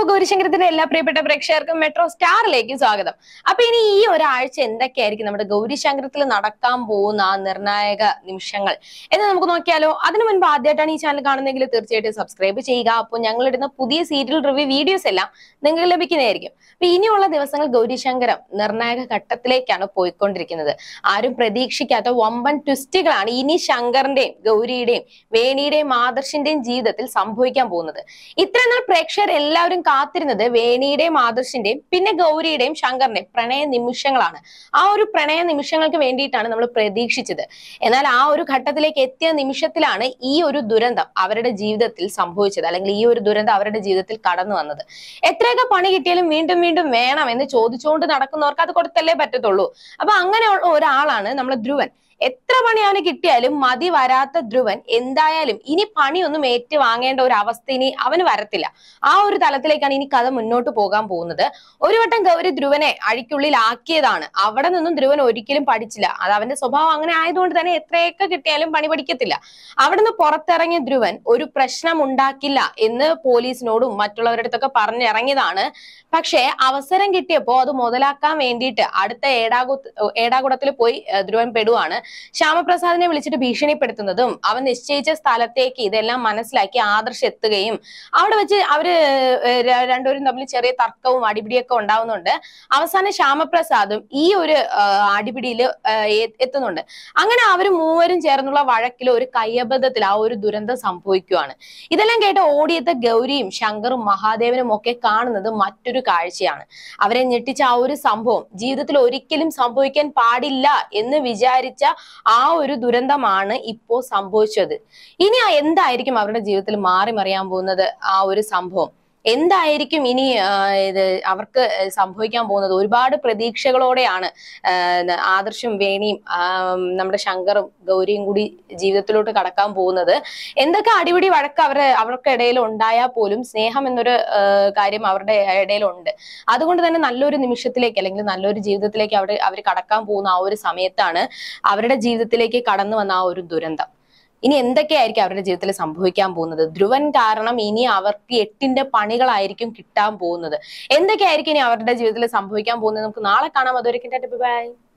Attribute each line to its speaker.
Speaker 1: അപ്പൊ ഗൗരിശങ്കരത്തിന്റെ എല്ലാ പ്രിയപ്പെട്ട പ്രേക്ഷകർക്കും മെട്രോ സ്റ്റാറിലേക്ക് സ്വാഗതം അപ്പൊ ഇനി ഈ ഒരാഴ്ച എന്തൊക്കെയായിരിക്കും നമ്മുടെ ഗൗരിശങ്കരത്തിൽ നടക്കാൻ പോകുന്ന ആ നിർണായക നിമിഷങ്ങൾ എന്ന് നമുക്ക് നോക്കിയാലോ അതിനു മുൻപ് ആദ്യമായിട്ടാണ് ഈ ചാനൽ കാണുന്നതെങ്കിൽ തീർച്ചയായിട്ടും സബ്സ്ക്രൈബ് ചെയ്യുക അപ്പോൾ ഞങ്ങൾ ഇടുന്ന പുതിയ സീരിയൽ റിവ്യൂ വീഡിയോസ് എല്ലാം നിങ്ങൾക്ക് ലഭിക്കുന്നതായിരിക്കും അപ്പൊ ഇനിയുള്ള ദിവസങ്ങൾ ഗൗരിശങ്കരം നിർണായക ഘട്ടത്തിലേക്കാണ് പോയിക്കൊണ്ടിരിക്കുന്നത് ആരും പ്രതീക്ഷിക്കാത്ത വമ്പൻ ട്വിസ്റ്റുകളാണ് ഇനി ശങ്കറിന്റെയും ഗൗരിയുടെയും വേണിയുടെയും ആദർശിന്റെയും ജീവിതത്തിൽ സംഭവിക്കാൻ പോകുന്നത് ഇത്രയും നാൾ പ്രേക്ഷകർ എല്ലാവരും കാത്തിരുന്നത് വേണിയുടെയും ആദർശിന്റെയും പിന്നെ ഗൗരിയുടെയും ശങ്കറിന്റെയും പ്രണയ നിമിഷങ്ങളാണ് ആ ഒരു പ്രണയ നിമിഷങ്ങൾക്ക് വേണ്ടിയിട്ടാണ് നമ്മൾ പ്രതീക്ഷിച്ചത് എന്നാൽ ആ ഒരു ഘട്ടത്തിലേക്ക് എത്തിയ നിമിഷത്തിലാണ് ഈ ഒരു ദുരന്തം അവരുടെ ജീവിതത്തിൽ സംഭവിച്ചത് അല്ലെങ്കിൽ ഈ ഒരു ദുരന്തം അവരുടെ ജീവിതത്തിൽ കടന്നു വന്നത് എത്രയൊക്കെ പണി കിട്ടിയാലും വീണ്ടും വീണ്ടും വേണം എന്ന് ചോദിച്ചുകൊണ്ട് നടക്കുന്നവർക്ക് അത് കൊടുത്തല്ലേ പറ്റത്തുള്ളൂ അപ്പൊ അങ്ങനെയുള്ള ഒരാളാണ് നമ്മളെ ധ്രുവൻ എത്ര പണി അവന് കിട്ടിയാലും മതി വരാത്ത ധ്രുവൻ എന്തായാലും ഇനി പണിയൊന്നും ഏറ്റു വാങ്ങേണ്ട ഒരു അവസ്ഥ ഇനി അവന് വരത്തില്ല ആ ഒരു തലത്തിലേക്കാണ് ഇനി കഥ മുന്നോട്ട് പോകാൻ പോകുന്നത് ഒരു വട്ടം ഗൗരി ധ്രുവനെ അഴിക്കുള്ളിലാക്കിയതാണ് അവിടെ നിന്നും ധ്രുവൻ ഒരിക്കലും പഠിച്ചില്ല അത് അവന്റെ സ്വഭാവം അങ്ങനെ ആയതുകൊണ്ട് തന്നെ എത്രയൊക്കെ കിട്ടിയാലും പണി പഠിക്കത്തില്ല അവിടുന്ന് പുറത്തിറങ്ങിയ ധ്രുവൻ ഒരു പ്രശ്നം ഉണ്ടാക്കില്ല എന്ന് പോലീസിനോടും മറ്റുള്ളവരുടെ അടുത്തൊക്കെ പറഞ്ഞിറങ്ങിയതാണ് പക്ഷേ അവസരം കിട്ടിയപ്പോ അത് മുതലാക്കാൻ വേണ്ടിയിട്ട് അടുത്ത ഏടാകു ഏടാകുടത്തിൽ പോയി ഏഹ്, ധ്രുവൻ പെടുവാണ് ശ്യാമപ്രസാദിനെ വിളിച്ചിട്ട് ഭീഷണിപ്പെടുത്തുന്നതും അവൻ നിശ്ചയിച്ച സ്ഥലത്തേക്ക് ഇതെല്ലാം മനസ്സിലാക്കി ആദർശ് എത്തുകയും അവിടെ വെച്ച് അവര് ഏഹ്, ര- രണ്ടുപേരും തമ്മിൽ ചെറിയ തർക്കവും അടിപിടിയൊക്കെ ഉണ്ടാവുന്നുണ്ട് അവസാനം ശ്യാമപ്രസാദും ഈ ഒരു അടിപിടിയിൽ എത്തുന്നുണ്ട് അങ്ങനെ അവർ മൂവരും ചേർന്നുള്ള വഴക്കിൽ ഒരു കയ്യബദ്ധത്തിൽ ആ ഒരു ദുരന്തം സംഭവിക്കുവാണ് ഇതെല്ലാം കേട്ട് ഓടിയെത്ത ഗൗരിയും ശങ്കറും മഹാദേവനും ഒക്കെ കാണുന്നത് മറ്റൊരു കാഴ്ചയാണ് അവരെ ഞെട്ടിച്ച ആ ഒരു സംഭവം ജീവിതത്തിൽ ഒരിക്കലും സംഭവിക്കാൻ പാടില്ല എന്ന് വിചാരിച്ച ആ ഒരു ദുരന്തമാണ് ഇപ്പോ സംഭവിച്ചത് ഇനി ആ എന്തായിരിക്കും അവരുടെ ജീവിതത്തിൽ മാറി മറിയാൻ പോകുന്നത് ആ ഒരു സംഭവം എന്തായിരിക്കും ഇനി ആ, ഇത് അവർക്ക് സംഭവിക്കാൻ പോകുന്നത് ഒരുപാട് പ്രതീക്ഷകളോടെയാണ് ആ, ആദർശും വേണിയും ആ, നമ്മുടെ ശങ്കറും ഗൗരിയും കൂടി ജീവിതത്തിലോട്ട് കടക്കാൻ പോകുന്നത് എന്തൊക്കെ അടിപിടി വഴക്ക് അവരെ അവർക്കിടയിൽ ഉണ്ടായാൽ പോലും സ്നേഹം എന്നൊരു ആ, കാര്യം അവരുടെ ഇടയിലുണ്ട് അതുകൊണ്ട് തന്നെ നല്ലൊരു നിമിഷത്തിലേക്ക് അല്ലെങ്കിൽ നല്ലൊരു ജീവിതത്തിലേക്ക് അവർ അവർ കടക്കാൻ പോകുന്ന ആ ഒരു സമയത്താണ് അവരുടെ ജീവിതത്തിലേക്ക് കടന്നു വന്ന ആ ഒരു ദുരന്തം ഇനി എന്തൊക്കെയായിരിക്കും അവരുടെ ജീവിതത്തിൽ സംഭവിക്കാൻ പോകുന്നത് ധ്രുവൻ കാരണം ഇനി അവർക്ക് എട്ടിന്റെ പണികളായിരിക്കും കിട്ടാൻ പോകുന്നത് എന്തൊക്കെയായിരിക്കും ഇനി അവരുടെ ജീവിതത്തിൽ സംഭവിക്കാൻ പോകുന്നത് നമുക്ക് നാളെ കാണാം അതുവരെയ്ക്കും ബൈ